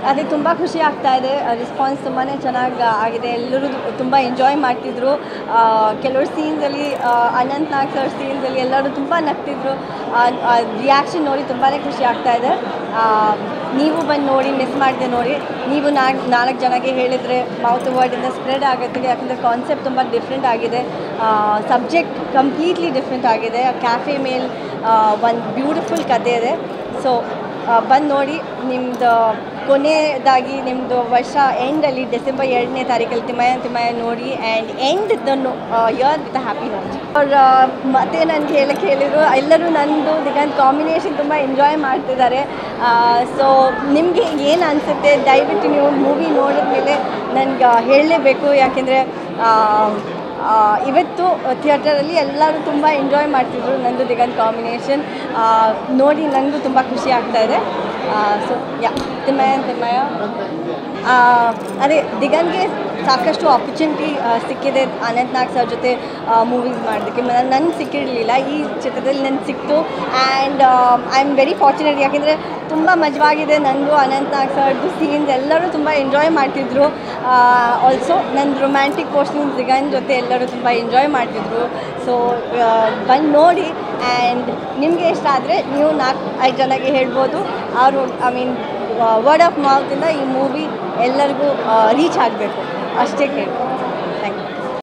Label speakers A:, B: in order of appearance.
A: ಅದಕ್ಕೆ ತುಂಬ ಖುಷಿ ಆಗ್ತಾ ಇದೆ ರೆಸ್ಪಾನ್ಸ್ ತುಂಬಾ ಚೆನ್ನಾಗಿ ಆಗಿದೆ ಎಲ್ಲರೂ ತುಂಬ ಎಂಜಾಯ್ ಮಾಡ್ತಿದ್ರು ಆ, ಕೆಲವರು ಸೀನ್ಸಲ್ಲಿ ಅನಂತ್ ನಾಗ್ ಸರ್ ಸೀನ್ಸಲ್ಲಿ ಎಲ್ಲರೂ ತುಂಬ ನಗ್ತಿದ್ರು ರಿಯಾಕ್ಷನ್ ನೋಡಿ ತುಂಬಾ ಖುಷಿ ಆಗ್ತಾ ಇದೆ ಆ, ನೀವು ಬಂದು ನೋಡಿ ಮಿಸ್ ಮಾಡಿದೆ ನೋಡಿ ನೀವು ನಾಲ್ಕು ನಾಲ್ಕು ಜನಕ್ಕೆ ಹೇಳಿದರೆ ಮೌತ್ ವರ್ಡಿಂದ ಸ್ಪ್ರೆಡ್ ಆಗುತ್ತೆ ಯಾಕಂದರೆ ಕಾನ್ಸೆಪ್ಟ್ ತುಂಬ ಡಿಫ್ರೆಂಟ್ ಆಗಿದೆ ಸಬ್ಜೆಕ್ಟ್ ಕಂಪ್ಲೀಟ್ಲಿ ಡಿಫ್ರೆಂಟ್ ಆಗಿದೆ ಕ್ಯಾಫೆ ಮೇಲೆ ಒಂದು ಬ್ಯೂಟಿಫುಲ್ ಕತೆ ಇದೆ ಸೊ ಬಂದು ನೋಡಿ ನಿಮ್ಮದು ಕೊನೆಯದಾಗಿ ನಿಮ್ಮದು ವರ್ಷ ಎಂಡಲ್ಲಿ ಡಿಸೆಂಬರ್ ಎರಡನೇ ತಾರೀಕಲ್ಲಿ ತಿಮ್ಮಯ್ಯ ತಿಮ್ಮಯ್ಯ ನೋಡಿ and end the year with happy note ಅವ್ರ ಮತ್ತೆ ನನಗೆ ಹೇಳಕ್ಕೆ ಹೇಳಿದರು ಎಲ್ಲರೂ ನಂದು ದಿಗಂತ್ ಕಾಂಬಿನೇಷನ್ ತುಂಬ ಎಂಜಾಯ್ ಮಾಡ್ತಿದ್ದಾರೆ ಸೊ ನಿಮಗೆ ಏನು ಅನಿಸುತ್ತೆ ದಯವಿಟ್ಟು ನೀವು ಮೂವಿ ನೋಡಿದ ಮೇಲೆ ನನಗೆ ಹೇಳಲೇಬೇಕು ಯಾಕೆಂದರೆ ಇವತ್ತು ಥಿಯೇಟರಲ್ಲಿ ಎಲ್ಲರೂ ತುಂಬ ಎಂಜಾಯ್ ಮಾಡ್ತಿದ್ರು ನಂದು ದಿಗಂತ್ ಕಾಂಬಿನೇಷನ್ ನೋಡಿ ನನಗೂ ತುಂಬ ಖುಷಿ ಆಗ್ತಾ ಇದೆ ಸೊ ಯಾ ತಿಮ್ಮಯ್ಯ ತಿಮ್ಮಯ್ಯ ಆ, ಅದೇ ದಿಗನ್ಗೆ ಸಾಕಷ್ಟು ಆಪರ್ಚುನಿಟಿ ಸಿಕ್ಕಿದೆ ಅನಂತ್ ನಾಗ್ ಸರ್ ಜೊತೆ ಮೂವೀಸ್ ಮಾಡೋದಕ್ಕೆ ನನಗೆ ಸಿಕ್ಕಿರಲಿಲ್ಲ ಈ ಚಿತ್ರದಲ್ಲಿ ನನಗೆ ಸಿಕ್ತು and I am very fortunate ಯಾಕೆಂದರೆ ತುಂಬ ಮಜವಾಗಿದೆ ನನಗೂ ಅನಂತ್ ನಾಗ್ ಸರ್ದು ಸೀನ್ಸ್ ಎಲ್ಲರೂ ತುಂಬ ಎಂಜಾಯ್ ಮಾಡ್ತಿದ್ರು ಆಲ್ಸೋ ನನ್ನ ರೊಮ್ಯಾಂಟಿಕ್ ಪೋರ್ಷನ್ ದಿಗನ್ ಜೊತೆ ಎಲ್ಲರೂ ತುಂಬ ಎಂಜಾಯ್ ಮಾಡ್ತಿದ್ರು ಸೊ ಬಂದು ನೋಡಿ ಆ್ಯಂಡ್ ನಿಮಗೆ ಇಷ್ಟ ಆದರೆ ನೀವು ನಾಲ್ಕು ಐದು ಜನಕ್ಕೆ ಹೇಳ್ಬೋದು ಅವರು ಐ ಮೀನ್ ವರ್ಡ್ ಆಫ್ ಮೌತಿಂದ ಈ ಮೂವಿ ಎಲ್ಲರಿಗೂ ರೀಚ್ ಆಗಬೇಕು ಅಷ್ಟೇ ಕೇಳಿ